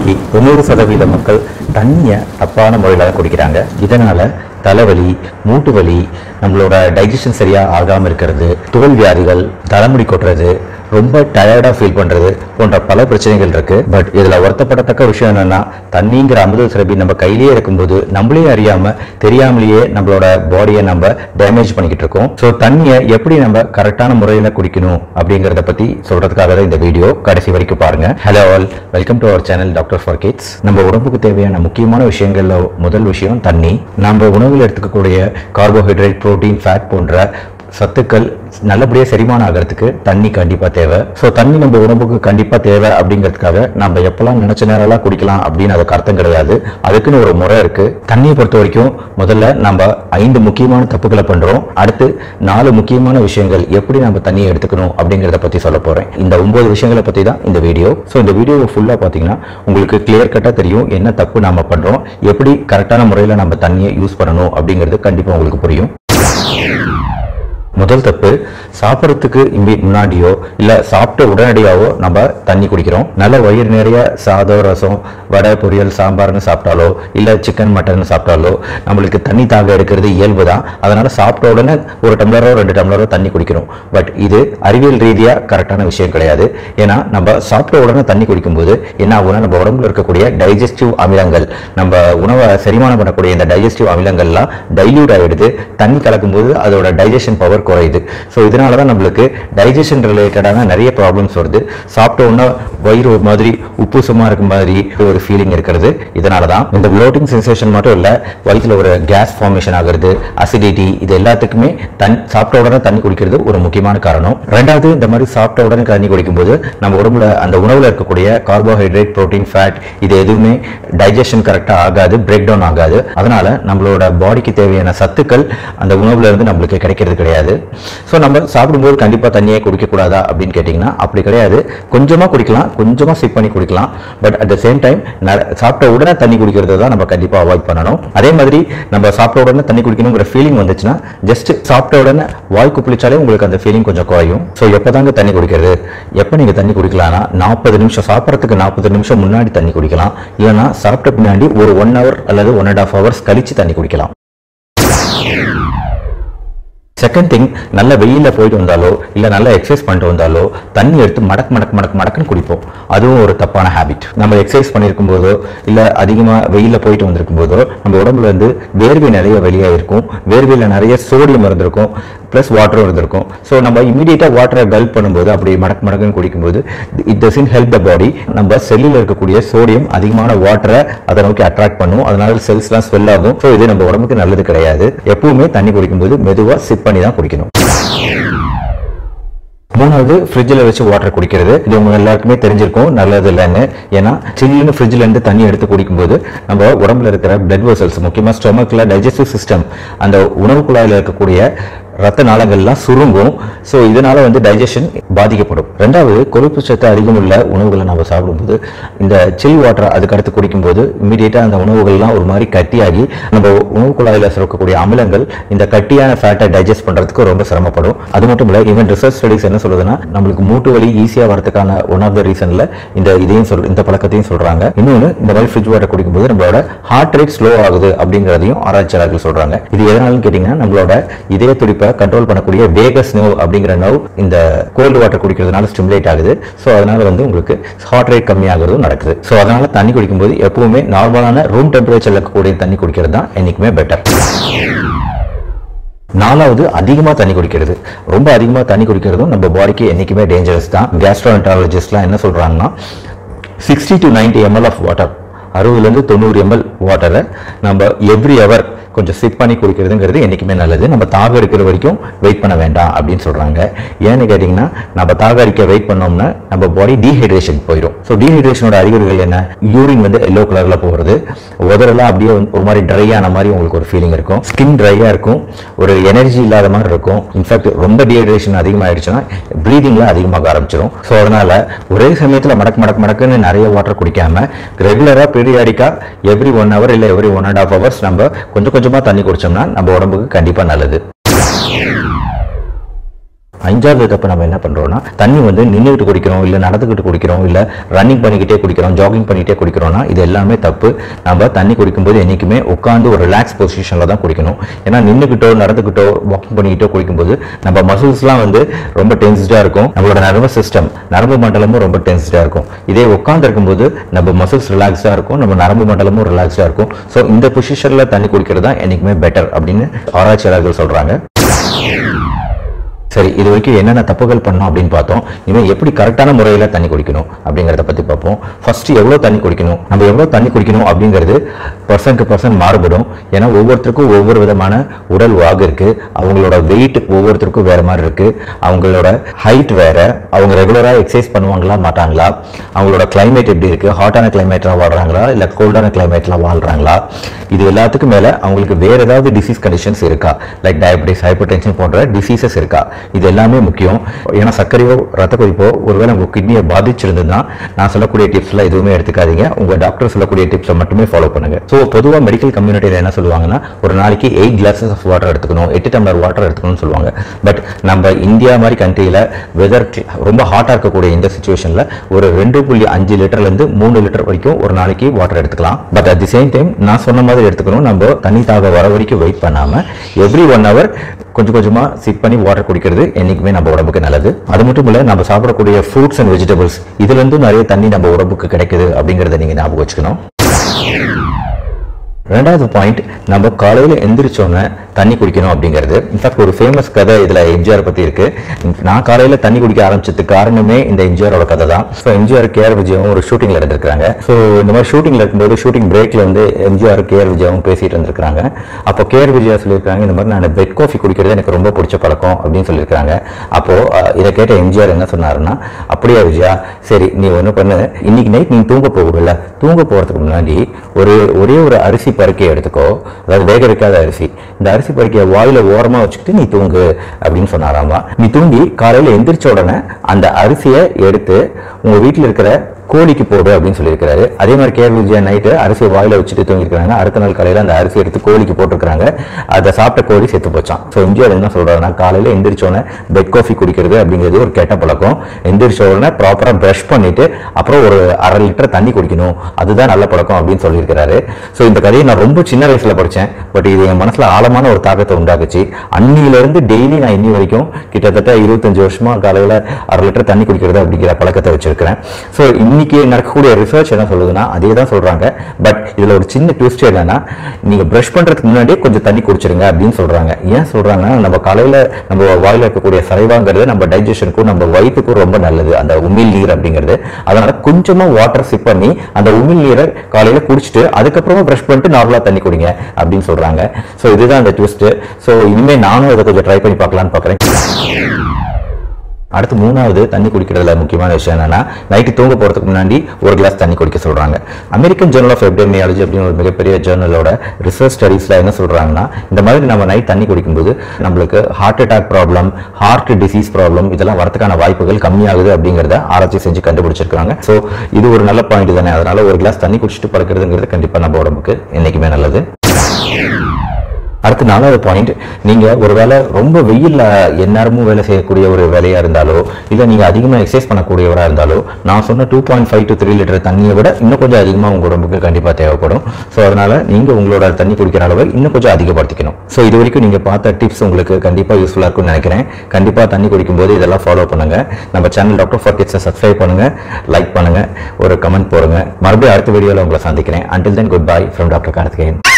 இன்னைக்கு தொண்ணூறு சதவீத மக்கள் தண்ணியை தப்பான முறையில் தான் குடிக்கிறாங்க இதனால தலைவலி மூட்டு வலி நம்மளோட டைஜஷன் சரியா ஆகாம இருக்கிறது தோல் வியாதிகள் தலைமுடி கொட்டுறது ரொம்ப டயர்டா ஃபீல் பண்றது போன்ற பல பிரச்சனைகள் இருக்கு பட் இதுல வருத்தப்படத்தக்க விஷயம் என்னன்னா தண்ணிங்கிற அமுத சுரபி நம்ம கையிலேயே இருக்கும்போது நம்மளே அறியாம தெரியாமலேயே நம்மளோட பாடியை நம்ம டேமேஜ் பண்ணிக்கிட்டு இருக்கோம் ஸோ தண்ணியை எப்படி நம்ம கரெக்டான முறையில் குடிக்கணும் அப்படிங்கறத பத்தி சொல்றதுக்காக தான் இந்த வீடியோ கடைசி வரைக்கும் பாருங்க hello all welcome to our channel doctor for kids நம்ம உடம்புக்கு தேவையான முக்கியமான விஷயங்கள்ல முதல் விஷயம் தண்ணி நம்ம உணவில் எடுத்துக்கக்கூடிய கார்போஹைட்ரேட் புரோட்டீன் ஃபேட் போன்ற சத்துக்கள் நல்லபடியாக செரிமானம் ஆகிறதுக்கு தண்ணி கண்டிப்பாக தேவை ஸோ தண்ணி நம்ம உடம்புக்கு கண்டிப்பாக தேவை அப்படிங்கிறதுக்காக நம்ம எப்பெல்லாம் நினைச்ச நேரம்லாம் குடிக்கலாம் அப்படின்னு அதுக்கு அர்த்தம் கிடையாது அதுக்குன்னு ஒரு முறை இருக்கு தண்ணியை பொறுத்த வரைக்கும் முதல்ல நம்ம ஐந்து முக்கியமான தப்புகளை பண்றோம் அடுத்து நாலு முக்கியமான விஷயங்கள் எப்படி நம்ம தண்ணியை எடுத்துக்கணும் அப்படிங்கிறத பத்தி சொல்ல போறேன் இந்த ஒன்பது விஷயங்களை பத்தி தான் இந்த வீடியோ ஸோ இந்த வீடியோவை ஃபுல்லா பார்த்தீங்கன்னா உங்களுக்கு கிளியர் கட்டா தெரியும் என்ன தப்பு நாம பண்றோம் எப்படி கரெக்டான முறையில் நம்ம தண்ணியை யூஸ் பண்ணணும் அப்படிங்கிறது கண்டிப்பா உங்களுக்கு புரியும் முதல் தப்பு சாப்பிட்றதுக்கு இம்பி முன்னாடியோ இல்ல சாப்பிட்ட உடனடியாவோ நம்ம தண்ணி குடிக்கிறோம் நல்ல வயிறு நிறைய சாதம் ரசம் வடை பொரியல் சாம்பார்னு சாப்பிட்டாலோ இல்ல சிக்கன் மட்டன் சாப்பிட்டாலோ நம்மளுக்கு தண்ணி தாக எடுக்கிறது இயல்பு தான் அதனால சாப்பிட்ட உடனே ஒரு டம்ளரோ ரெண்டு டம்ளரோ தண்ணி குடிக்கிறோம் பட் இது அறிவியல் ரீதியா கரெக்டான விஷயம் கிடையாது ஏன்னா நம்ம சாப்பிட்ட உடனே தண்ணி குடிக்கும்போது என்ன ஆகும்னா நம்ம உடம்புல இருக்கக்கூடிய டைஜஸ்டிவ் அமிலங்கள் நம்ம உணவை செரிமானம் பண்ணக்கூடிய இந்த டைஜஸ்டிவ் அமிலங்கள்லாம் டைல்யூட் ஆயிடுது தண்ணி கலக்கும்போது அதோட டைஜஷன் பவர் குறையுது ஸோ இதனால தான் நம்மளுக்கு டைஜஷன் ரிலேட்டடான நிறைய ப்ராப்ளம்ஸ் வருது சாப்பிட்ட உடனே வயிறு ஒரு மாதிரி உப்பு சும்மா இருக்க மாதிரி ஒரு ஃபீலிங் இருக்கிறது இதனால தான் இந்த ப்ளோட்டிங் சென்சேஷன் மட்டும் இல்லை வயிற்றுல ஒரு கேஸ் ஃபார்மேஷன் ஆகுறது அசிடிட்டி இது எல்லாத்துக்குமே தன் சாப்பிட்ட உடனே தண்ணி குடிக்கிறது ஒரு முக்கியமான காரணம் ரெண்டாவது இந்த மாதிரி சாப்பிட்ட உடனே தண்ணி குடிக்கும்போது நம்ம உடம்புல அந்த உணவுல இருக்கக்கூடிய கார்போஹைட்ரேட் புரோட்டீன் ஃபேட் இது எதுவுமே டைஜஷன் கரெக்டாக ஆகாது பிரேக் டவுன் ஆகாது அதனால நம்மளோட பாடிக்கு தேவையான சத்துக்கள் அந்த உணவுல இருந்து நம்மளுக்கு கிடைக்கிறது கிடையாது ஸோ நம்ம சாப்பிடும்போது கண்டிப்பாக தண்ணியே குடிக்கக்கூடாதா அப்படின்னு கேட்டிங்கன்னா அப்படி கிடையாது கொஞ்சமாக குடிக்கலாம் கொஞ்சமாக சிப் பண்ணி குடிக்கலாம் but at the same time சாப்பிட்ட உடனே தண்ணி குடிக்கிறது தான் நம்ம கண்டிப்பாக அவாய்ட் பண்ணணும் அதே மாதிரி நம்ம சாப்பிட்ட உடனே தண்ணி குடிக்கணுங்கிற ஃபீலிங் வந்துச்சுன்னா ஜஸ்ட் சாப்பிட்ட உடனே வாய் குப்பிளிச்சாலே உங்களுக்கு அந்த ஃபீலிங் கொஞ்சம் குறையும் ஸோ எப்போ தாங்க தண்ணி குடிக்கிறது எப்போ நீங்கள் தண்ணி குடிக்கலாம்னா நாற்பது நிமிஷம் சாப்பிட்றதுக்கு நாற்பது நிமிஷம் முன்னாடி தண்ணி குடிக்கலாம் இல்லைன்னா சாப்பிட்ட பின்னாடி ஒரு ஒன் ஹவர் அல்லது ஒன் அண்ட் ஆஃப் ஹவர்ஸ் கழிச்சு தண்ணி குடிக்கலாம் செகண்ட் திங் நல்ல வெயில்ல போயிட்டு வந்தாலோ இல்ல நல்ல எக்ஸசைஸ் பண்ணிட்டு வந்தாலோ தண்ணி எடுத்து மடக்கு மடக்கு மடக்கு மடக்குன்னு குடிப்போம் அதுவும் ஒரு தப்பான ஹேபிட் நம்ம எக்ஸசைஸ் பண்ணியிருக்கும் போதோ இல்ல அதிகமா வெயில்ல போயிட்டு வந்திருக்கும் போதோ நம்ம உடம்புல இருந்து வேர்வை நிறைய வெளியே இருக்கும் வேர்வையில நிறைய சோடியம் இருந்திருக்கும் ப்ளஸ் வாட்டரும் இருந்திருக்கும் ஸோ நம்ம இமீடியட்டா வாட்டரை கல்ப் பண்ணும்போது அப்படி மடக்கு மடக்குன்னு குடிக்கும்போது it doesn't help the body நம்ம செல்லில் இருக்கக்கூடிய சோடியம் அதிகமான வாட்டரை அதை நோக்கி அட்ராக்ட் பண்ணும் அதனால செல்ஸ்லாம் ஸ்வெல் ஆகும் ஸோ இது நம்ம உடம்புக்கு நல்லது கிடையாது எப்பவுமே தண்ணி குடிக்கும்போது மெதுவா சிப் பண்ணி தான் குடிக்கணும் மூணாவது ஃப்ரிட்ஜில் வச்சு வாட்டர் குடிக்கிறது இது உங்க எல்லாருக்குமே தெரிஞ்சிருக்கும் நல்லது இல்லைன்னு ஏன்னா சில்லுன்னு ஃப்ரிட்ஜில் இருந்து தண்ணி எடுத்து குடிக்கும்போது நம்ம உடம்புல இருக்கிற பிளட் வெசல்ஸ் முக்கியமாக ஸ்டொமக்கில் டைஜஸ்டிவ் சிஸ்டம் அந்த உணவு குழாயில் இருக்கக்கூடிய ரத்த நாளங்கள்லாம் சுருங்கும் ஸோ இதனால வந்து டைஜஷன் பாதிக்கப்படும் ரெண்டாவது கொழுப்பு சத்து அதிகம் உள்ள உணவுகளை நம்ம சாப்பிடும்போது இந்த சில் வாட்டர் அதுக்கடுத்து குடிக்கும்போது இமீடியட்டாக அந்த உணவுகள்லாம் ஒரு மாதிரி கட்டியாகி நம்ம உணவு குழாயில் சுரக்கக்கூடிய அமிலங்கள் இந்த கட்டியான ஃபேட்டை டைஜஸ்ட் பண்ணுறதுக்கு ரொம்ப சிரமப்படும் அது மட்டும் இல்லை ஈவன் ரிசர்ச் ஸ்டடிஸ் என்ன சொல்லுதுன்னா நம்மளுக்கு மூட்டு வலி ஈஸியாக வரதுக்கான ஒன் ஆஃப் த ரீசனில் இந்த இதையும் சொல் இந்த பழக்கத்தையும் சொல்கிறாங்க இன்னொன்று இந்த மாதிரி ஃப்ரிட்ஜ் வாட்டர் குடிக்கும்போது நம்மளோட ஹார்ட் ரேட் ஸ்லோ ஆகுது அப்படிங்கிறதையும் ஆராய்ச்சியாளர்கள் சொல்கிறாங்க இது எதனாலும் கேட்டிங்கன்னா நம்மளோட இதய துடிப்பை கண்ட்ரோல் பண்ணக்கூடிய வேகஸ் நோ அப்படிங்கிற நோவ் இந்த கோல்டு வாட்டர் குடிக்கிறதுனால ஸ்டிமுலேட் ஆகுது ஸோ அதனால வந்து உங்களுக்கு ஹார்ட் ரேட் கம்மியாகிறதும் நடக்குது ஸோ அதனால தண்ணி குடிக்கும்போது எப்பவுமே நார்மலான ரூம் டெம்பரேச்சர்ல இருக்கக்கூடிய தண்ணி குடிக்கிறது தான் என்னைக்குமே பெட்டர் நாலாவது அதிகமாக தண்ணி குடிக்கிறது ரொம்ப அதிகமாக தண்ணி குடிக்கிறதும் நம்ம பாடிக்கு என்றைக்குமே டேஞ்சரஸ் தான் கேஸ்ட்ரோஎன்டாலஜிஸ்ட்லாம் என்ன சொல்கிறாங்கன்னா sixty to ninety ml of water அறுபதுலேருந்து தொண்ணூறு எம்எல் வாட்டரை நம்ம எவ்ரி ஹவர் கொஞ்சம் சிப் பண்ணி குடிக்கிறதுங்கிறது என்றைக்குமே நல்லது நம்ம தாக எடுக்கிற வரைக்கும் வெயிட் பண்ண வேண்டாம் அப்படின்னு சொல்கிறாங்க ஏன்னு கேட்டிங்கன்னா நம்ம தாக அடிக்க வெயிட் பண்ணோம்னா நம்ம பாடி டீஹைட்ரேஷன் போயிடும் ஸோ டீஹைட்ரேஷனோட அறிகுறிகள் என்ன யூரின் வந்து எல்லோ கலரில் போகிறது உதரெல்லாம் அப்படியே வந்து ஒரு மாதிரி ட்ரை ஆன மாதிரி உங்களுக்கு ஒரு ஃபீலிங் இருக்கும் ஸ்கின் ட்ரையாக இருக்கும் ஒரு எனர்ஜி இல்லாத மாதிரி இருக்கும் இன்ஃபேக்ட் ரொம்ப டீஹைட்ரேஷன் அதிகமாகிடுச்சுன்னா ப்ரீதிங்லாம் அதிகமாக ஆரம்பிச்சிடும் ஸோ அதனால் ஒரே சமயத்தில் மடக்கு மடக்கு மடக்குன்னு நிறைய வாட்டர் குடிக்காம ரெகுலராக பீரியாடிக்காக எவ்ரி ஒன் ஹவர் இல்லை every one and half hours நம்ம கொஞ்சம் கொஞ்சமாக தண்ணி குடிச்சோம்னா நம்ம உடம்புக்கு கண்டிப்பாக நல்லது அஞ்சாவது தப்பு நம்ம என்ன பண்றோம்னா தண்ணி வந்து நின்றுட்டு குடிக்கிறோம் இல்ல நடந்துக்கிட்டு குடிக்கிறோம் இல்ல ரன்னிங் பண்ணிக்கிட்டே குடிக்கிறோம் ஜாகிங் பண்ணிக்கிட்டே குடிக்கிறோம்னா இது எல்லாமே தப்பு நம்ம தண்ணி குடிக்கும்போது என்னைக்குமே உட்காந்து ஒரு ரிலாக்ஸ் பொசிஷன்ல தான் குடிக்கணும் ஏன்னா நின்றுக்கிட்டோ நடந்துக்கிட்டோ வாக்கிங் பண்ணிக்கிட்டோ குடிக்கும்போது நம்ம மசில்ஸ்லாம் வந்து ரொம்ப டென்ஸ்டா இருக்கும் நம்மளோட நர்வஸ் சிஸ்டம் நரம்பு மண்டலமும் ரொம்ப டென்ஸ்டா இருக்கும் இதே உட்கார்ந்து இருக்கும்போது நம்ம மசில்ஸ் ரிலாக்ஸா இருக்கும் நம்ம நரம்பு மண்டலமும் ரிலாக்ஸா இருக்கும் ஸோ இந்த பொசிஷன்ல தண்ணி குடிக்கிறது தான் என்னைக்குமே பெட்டர் அப்படின்னு ஆராய்ச்சியாளர்கள் சொல்றாங்க சரி இது வரைக்கும் என்னென்ன தப்புகள் பண்ணோம் அப்படின்னு பார்த்தோம் இவன் எப்படி கரெக்டான முறையில் தண்ணி குடிக்கணும் அப்படிங்கிறத பற்றி பார்ப்போம் ஃபர்ஸ்ட் எவ்வளோ தண்ணி குடிக்கணும் நம்ம எவ்வளோ தண்ணி குடிக்கணும் அப்படிங்கிறது பர்சன் டு பர்சன் மாறுபடும் ஏன்னா ஒவ்வொருத்தருக்கும் ஒவ்வொரு விதமான உடல் வாகு இருக்கு அவங்களோட வெயிட் ஒவ்வொருத்தருக்கும் வேற மாதிரி இருக்கு அவங்களோட ஹைட் வேற அவங்க ரெகுலராக எக்ஸசைஸ் பண்ணுவாங்களா மாட்டாங்களா அவங்களோட climate எப்படி இருக்கு ஹாட்டான கிளைமேட்ல வாழ்றாங்களா இல்லை கோல்டான கிளைமேட்ல வாழ்றாங்களா இது எல்லாத்துக்கும் மேல அவங்களுக்கு வேற ஏதாவது டிசீஸ் கண்டிஷன்ஸ் இருக்கா லைக் டயபிட்டிஸ் ஹைப்பர் டென்ஷன் போன்ற டிசீசஸ் இருக்கா இது எல்லாமே முக்கியம் ஏன்னா சர்க்கரையோ ரத்த கொதிப்போ ஒருவேளை உங்க கிட்னியை பாதிச்சிருந்ததுன்னா நான் சொல்லக்கூடிய டிப்ஸ்லாம் எதுவுமே எடுத்துக்காதீங்க உங்க டாக்டர் சொல்லக்கூடிய டிப்ஸை மட்டுமே ஃபாலோ பண்ணுங்க ஸோ பொதுவாக மெடிக்கல் கம்யூனிட்டியில் என்ன சொல்லுவாங்கன்னா ஒரு நாளைக்கு எயிட் கிளாஸஸ் ஆஃப் வாட்டர் எடுத்துக்கணும் எட்டு டம்ளர் வாட்டர் எடுத்துக்கணும்னு சொல்லுவாங்க பட் நம்ம இந்தியா மாதிரி கண்ட்ரியில் வெதர் ரொம்ப ஹாட்டாக இருக்கக்கூடிய இந்த சுச்சுவேஷனில் ஒரு ரெண்டு புள்ளி அஞ்சு லிட்டர்லேருந்து மூணு லிட்டர் வரைக்கும் ஒரு நாளைக்கு வாட்டர் எடுத்துக்கலாம் but at the same time நான் சொன்ன மாதிரி எடுத்துக்கணும் நம்ம தண்ணி தாக வர வரைக்கும் வெயிட் பண்ணாமல் எவ்ரி ஒன் ஹவர் கொஞ்சம் கொஞ்சமா சிப் பண்ணி வாட்டர் குடிக்கிறது என்னைக்குமே நம்ம உடம்புக்கு நல்லது அது மட்டும் இல்ல நம்ம சாப்பிடக்கூடிய ஃப்ரூட்ஸ் அண்ட் வெஜிடபிள்ஸ் இதுல இருந்தும் நிறைய தண்ணி நம்ம உடம்புக்கு கிடைக்குது அப்படிங்கறத நீங்க ஞாபகம் வச்சுக்கணும் ரெண்டாவது பாயிண்ட் நம்ம காலையில் எந்திரிச்சோன்னே தண்ணி குடிக்கணும் அப்படிங்கிறது இன்ஃபேக்ட் ஒரு ஃபேமஸ் கதை இதில் எம்ஜிஆர் பற்றி இருக்கு நான் காலையில் தண்ணி குடிக்க ஆரம்பிச்சதுக்கு காரணமே இந்த எம்ஜிஆரோட கதை தான் ஸோ எம்ஜிஆர் கேஆர் விஜயும் ஒரு ஷூட்டிங்கில் இருந்திருக்காங்க ஸோ இந்த மாதிரி ஷூட்டிங்கில் இருக்கும்போது ஷூட்டிங் பிரேக்கில் வந்து எம்ஜிஆர் கேஆர் விஜயாவும் பேசிட்டு இருந்திருக்காங்க அப்போ கேஆர் விஜயா சொல்லியிருக்காங்க இந்த மாதிரி நான் பெட் காஃபி குடிக்கிறது எனக்கு ரொம்ப பிடிச்ச பழக்கம் அப்படின்னு சொல்லியிருக்காங்க அப்போ அஹ், இதை கேட்ட எம்ஜிஆர் என்ன சொன்னாருன்னா அப்படியா விஜயா சரி நீ ஒன்று பண்ணு இன்னைக்கு நைட் நீ தூங்க போகல தூங்க போகிறதுக்கு முன்னாடி ஒரு ஒரே ஒரு அரிசி பருக்கையை எடுத்துக்கோ அதாவது வேக வைக்காத அரிசி இந்த அரிசி பருக்கையை வாயில ஓரமா வச்சுக்கிட்டு நீ தூங்கு அப்படின்னு சொன்னாராமா நீ தூங்கி காலையில எந்திரிச்ச உடனே அந்த அரிசியை எடுத்து உங்க வீட்டில் இருக்கிற கோழிக்கு போடு அப்படின்னு சொல்லியிருக்காரு அதே மாதிரி கேரள விஜயா நைட்டு அரிசியை வாயில வச்சுட்டு தூங்கியிருக்காங்க அடுத்த நாள் காலையில அந்த அரிசி எடுத்து கோழிக்கு போட்டிருக்காங்க அதை சாப்பிட்ட கோழி செத்து போச்சான் ஸோ எம்ஜிஆர் என்ன சொல்றாருன்னா காலையில எந்திரிச்ச உடனே பெட் காஃபி குடிக்கிறது அப்படிங்கிறது ஒரு கெட்ட பழக்கம் எந்திரிச்ச உடனே ப்ராப்பரா ப்ரஷ் பண்ணிட்டு அப்புறம் ஒரு அரை லிட்டர் தண்ணி குடிக்கணும் அதுதான் நல்ல பழக்கம் அப்படின்னு சொல்லியிருக்கிறாரு ஸோ இந்த கதையை நான் ரொம்ப சின்ன வயசுல படிச்சேன் பட் இது என் மனசுல ஆழமான ஒரு தாக்கத்தை உண்டாக்குச்சு அன்னியில இருந்து டெய்லி நான் இன்னி வரைக்கும் கிட்டத்தட்ட இருபத்தஞ்சு வருஷமா காலையில அரை லிட்டர் தண்ணி குடிக்கிறது அப்படிங்கிற பழக்கத்தை வச்சிருக்கிறேன் ஸோ இன்னைக்கு நடக்கக்கூடிய ரிசர்ச் என்ன சொல்லுதுன்னா அதே தான் சொல்றாங்க பட் இதுல ஒரு சின்ன ட்விஸ்ட் என்னன்னா நீங்க பிரஷ் பண்றதுக்கு முன்னாடியே கொஞ்சம் தண்ணி குடிச்சிருங்க அப்படின்னு சொல்றாங்க ஏன் சொல்றாங்கன்னா நம்ம காலையில நம்ம வாயில இருக்கக்கூடிய சரைவாங்கிறது நம்ம டைஜஷனுக்கும் நம்ம வயிற்றுக்கும் ரொம்ப நல்லது அந்த உமிழ் நீர் அப்படிங்கிறது அதனால கொஞ்சமா வாட்டர் சிப் பண்ணி அந்த உமிழ் நீரை காலையில குடிச்சிட்டு அதுக்கப்புறமா பிரஷ் பண்ணிட்டு நார்மலா தண்ணி குடிங்க அப்படின்னு சொல்றாங்க ஸோ இதுதான் அந்த ட்விஸ்ட் ஸோ இனிமே நானும் இதை கொஞ்சம் ட்ரை பண்ணி பார்க்கலான்னு பார்க்குறேன் அடுத்து மூணாவது தண்ணி குடிக்கிறதுல முக்கியமான விஷயம் என்னன்னா நைட்டு தூங்க போறதுக்கு முன்னாடி ஒரு கிளாஸ் தண்ணி குடிக்க சொல்றாங்க அமெரிக்கன் ஜேர்னல் ஆஃப் எப்டமியாலஜி அப்படின்னு ஒரு மிகப்பெரிய ஜேர்னலோட ரிசர்ச் ஸ்டடீஸ்ல என்ன சொல்றாங்கன்னா இந்த மாதிரி நம்ம நைட் தண்ணி குடிக்கும்போது நம்மளுக்கு heart attack problem heart disease problem இதெல்லாம் வரதுக்கான வாய்ப்புகள் கம்மியாகுது அப்படிங்கிறத ஆராய்ச்சி செஞ்சு கண்டுபிடிச்சிருக்காங்க ஸோ இது ஒரு நல்ல பாயிண்ட் தானே அதனால ஒரு கிளாஸ் தண்ணி குடிச்சிட்டு பறக்கிறதுங்கிறது கண்டிப்பா நம்ம உடம்புக்கு என்னைக்குமே நல்லது அடுத்து நாலாவது பாயிண்ட் நீங்க ஒருவேளை ரொம்ப வெயில்ல எந்நேரமும் வேலை செய்யக்கூடிய ஒரு வேலையா இருந்தாலோ இல்ல நீங்க அதிகமா எக்ஸசைஸ் பண்ணக்கூடியவரா இருந்தாலோ நான் சொன்ன two point five to three litre தண்ணியை விட இன்னும் கொஞ்சம் அதிகமா உங்க உடம்புக்கு கண்டிப்பா தேவைப்படும் ஸோ அதனால நீங்க உங்களோட தண்ணி குடிக்கிற அளவை இன்னும் கொஞ்சம் அதிகப்படுத்திக்கணும் ஸோ இது வரைக்கும் நீங்க பார்த்த டிப்ஸ் உங்களுக்கு கண்டிப்பா யூஸ்ஃபுல்லா இருக்கும்னு நினைக்கிறேன் கண்டிப்பா தண்ணி குடிக்கும்போது இதெல்லாம் ஃபாலோ பண்ணுங்க நம்ம சேனல் டாக்டர் ஃபார் கிட்ஸை சப்ஸ்கிரைப் பண்ணுங்க லைக் பண்ணுங்க ஒரு கமெண்ட் போடுங்க மறுபடியும் அடுத்த வீடியோல உங்களை சந்திக்கிறேன் until then good bye from doctor Karthikeyan